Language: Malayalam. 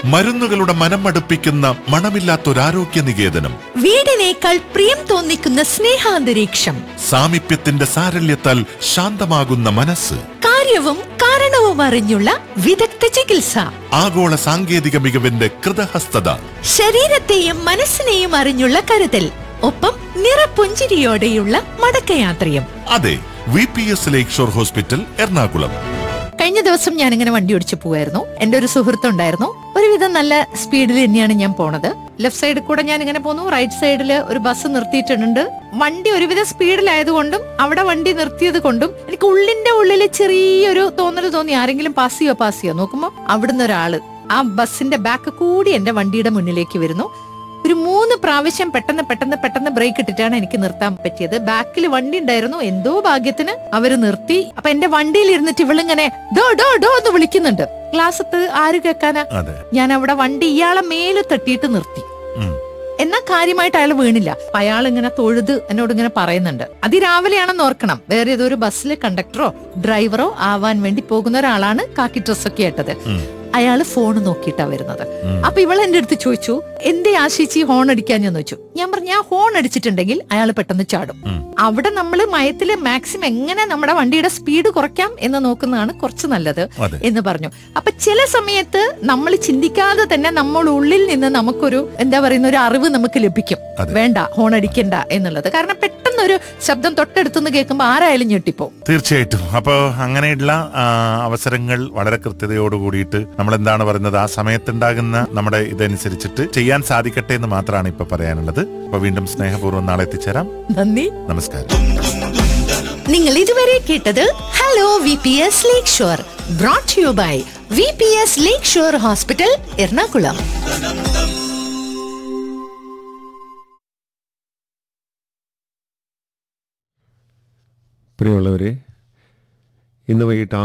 മരുന്നുകളുടെ മനമടുപ്പിക്കുന്ന മണമില്ലാത്തൊരാരോഗ്യ നികേതനം വീടിനേക്കാൾ പ്രിയം തോന്നിക്കുന്ന സ്നേഹാന്തരീക്ഷം സാമീപ്യത്തിന്റെ സാരല്യത്താൽ ശാന്തമാകുന്ന മനസ്സ് കാര്യവും കാരണവും അറിഞ്ഞുള്ള വിദഗ്ധ ചികിത്സ ആഗോള സാങ്കേതിക മികവിന്റെ കൃതഹസ്തത ശരീരത്തെയും മനസ്സിനെയും അറിഞ്ഞുള്ള കരുതൽ ഒപ്പം നിറപുഞ്ചിരിയോടെയുള്ള മടക്കയാത്രയും അതെ V P S lakeshore hospital Ernakulam കഴിഞ്ഞ ദിവസം ഞാൻ ഇങ്ങനെ വണ്ടി ഓടിച്ചു പോവായിരുന്നു എന്റെ ഒരു സുഹൃത്തുണ്ടായിരുന്നു ഒരുവിധം നല്ല സ്പീഡിൽ തന്നെയാണ് ഞാൻ പോണത് ലെഫ്റ്റ് സൈഡിൽ കൂടെ ഞാൻ ഇങ്ങനെ പോന്നു റൈറ്റ് സൈഡിൽ ഒരു ബസ് നിർത്തിയിട്ടുണ്ട് വണ്ടി ഒരുവിധ സ്പീഡിലായതുകൊണ്ടും അവിടെ വണ്ടി നിർത്തിയത് കൊണ്ടും എനിക്ക് ഉള്ളിന്റെ ഉള്ളിൽ ചെറിയൊരു തോന്നൽ തോന്നി ആരെങ്കിലും പാസ് ചെയ്യോ പാസ് ചെയ്യോ നോക്കുമ്പോ അവിടുന്ന് ഒരാള് ആ ബസിന്റെ ബാക്ക് കൂടി എന്റെ വണ്ടിയുടെ മുന്നിലേക്ക് വരുന്നു ഒരു മൂന്ന് പ്രാവശ്യം പെട്ടെന്ന് പെട്ടെന്ന് പെട്ടെന്ന് ബ്രേക്ക് ഇട്ടിട്ടാണ് എനിക്ക് നിർത്താൻ പറ്റിയത് ബാക്കിൽ വണ്ടി ഉണ്ടായിരുന്നു എന്തോ ഭാഗ്യത്തിന് അവര് നിർത്തി അപ്പൊ എന്റെ വണ്ടിയിൽ ഇരുന്നിട്ട് ഇവളിങ്ങനെ ഡോ ഡോ ഡോ എന്ന് വിളിക്കുന്നുണ്ട് ക്ലാസ്സത്ത് ആര് കേൾക്കാനാ അതെ ഞാൻ അവിടെ വണ്ടി ഇയാളെ മേല് തട്ടിയിട്ട് നിർത്തി ഉം. എന്നാ കാര്യമായിട്ട് അയാൾ വീണില്ല അപ്പൊ അയാൾ ഇങ്ങനെ തൊഴുത് എന്നോട് ഇങ്ങനെ പറയുന്നുണ്ട് അതിരാവിലെയാണെന്ന് ഓർക്കണം വേറെ ഏതൊരു ബസ്സിൽ കണ്ടക്ടറോ ഡ്രൈവറോ ആവാൻ വേണ്ടി പോകുന്ന ഒരാളാണ് കാക്കി ഡ്രസ്സൊക്കെ ഇട്ടത് ഉം. അയാള് ഫോൺ നോക്കിയിട്ടാ വരുന്നത് ഉം. അപ്പൊ ഇവൾ എന്റെ അടുത്ത് ചോദിച്ചു എന്തേ ആശിച്ച് ഈ ഹോൺ അടിക്കാൻ ഞാൻ ചോദിച്ചു ഞാൻ പറഞ്ഞു ഞാൻ ഹോൺ അടിച്ചിട്ടുണ്ടെങ്കിൽ അയാൾ പെട്ടെന്ന് ചാടും ഉം. അവിടെ നമ്മൾ മയത്തില് മാക്സിമം എങ്ങനെ നമ്മുടെ വണ്ടിയുടെ സ്പീഡ് കുറയ്ക്കാം എന്ന് നോക്കുന്നതാണ് കുറച്ച് നല്ലത് അതെ എന്ന് പറഞ്ഞു അപ്പൊ ചില സമയത്ത് നമ്മൾ ചിന്തിക്കാതെ തന്നെ നമ്മൾ ഉള്ളിൽ നിന്ന് നമുക്കൊരു എന്താ പറയുന്ന ഒരു അറിവ് നമുക്ക് ലഭിക്കും അതെ. വേണ്ട ഹോൺ അടിക്കണ്ട എന്നുള്ളത് കാരണം പെട്ടെന്ന് ഒരു ശബ്ദം തൊട്ടടുത്തുനിന്ന് കേൾക്കുമ്പോൾ ആരായാലും ഞെട്ടിപ്പോ തീർച്ചയായിട്ടും അപ്പോൾ അങ്ങനെയുള്ള ആ, അവസരങ്ങൾ വളരെ കൃത്യതയോട് കൂടിയിട്ട് നമ്മൾ എന്താണ് പറയുന്നത് ആ സമയത്തുണ്ടാകുന്ന നമ്മുടെ ഇതനുസരിച്ചിട്ട് ചെയ്യാൻ സാധിക്കട്ടെ എന്ന് മാത്രമാണ് ഇപ്പൊ പറയാനുള്ളത് അപ്പൊ വീണ്ടും സ്നേഹപൂർവ്വം നാളെ എത്തിച്ചേരാം നന്ദി നമസ്കാരം നിങ്ങൾ ഇതുവരെ കേട്ടത് hello V P S lakeshore brought you by V P S lakeshore hospital Ernakulam പ്രിയമുള്ളവരെ ഇന്ന് വൈകിട്ട്